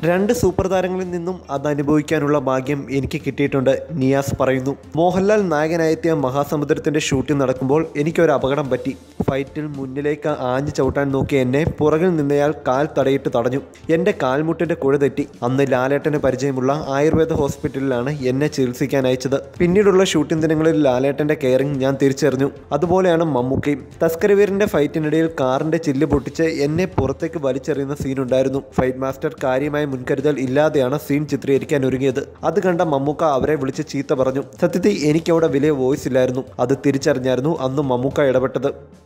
രണ്ട് സൂപ്പർ താരങ്ങളിൽ നിന്നും അത് അനുഭവിക്കാനുള്ള ഭാഗ്യം എനിക്ക് കിട്ടിയിട്ടുണ്ട് നിയാസ് പറയുന്നു മോഹൻലാൽ നായകനായെത്തിയ മഹാസമുദ്രത്തിന്റെ ഷൂട്ടിംഗ് നടക്കുമ്പോൾ എനിക്കൊരു അപകടം പറ്റി ഫൈറ്റിൽ മുന്നിലേക്ക് ആഞ്ഞു ചവിട്ടാൻ നോക്കിയ എന്നെ പുറകിൽ നിന്നയാൾ കാൽ തടയിട്ട് തടഞ്ഞു എൻ്റെ കാൽമുട്ടിന്റെ കുഴ തെറ്റി അന്ന് ലാലേട്ടന് പരിചയമുള്ള ആയുർവേദ ഹോസ്പിറ്റലിലാണ് എന്നെ ചികിത്സിക്കാൻ അയച്ചത് പിന്നീടുള്ള ഷൂട്ടിംഗ് ദിനങ്ങളിൽ ലാലേട്ടന്റെ കെയറിംഗ് ഞാൻ തിരിച്ചറിഞ്ഞു അതുപോലെയാണ് മമ്മൂക്കയും തസ്കരവീറിന്റെ ഫൈറ്റിനിടയിൽ കാറിന്റെ ചില്ല് പൊട്ടിച്ച് എന്നെ പുറത്തേക്ക് വലിച്ചെറിയുന്ന സീനുണ്ടായിരുന്നു ഫൈറ്റ് മാസ്റ്റർ കാര്യമായ മുൻകരുതൽ ഇല്ലാതെയാണ് സീൻ ചിത്രീകരിക്കാൻ ഒരുങ്ങിയത് അത് കണ്ട മമ്മൂക്ക അവരെ വിളിച്ച് ചീത്ത പറഞ്ഞു സത്യത്തിൽ എനിക്കവിടെ വലിയ വോയിസ് ഇല്ലായിരുന്നു അത് തിരിച്ചറിഞ്ഞായിരുന്നു അന്ന് മമ്മൂക്ക ഇടപെട്ടത്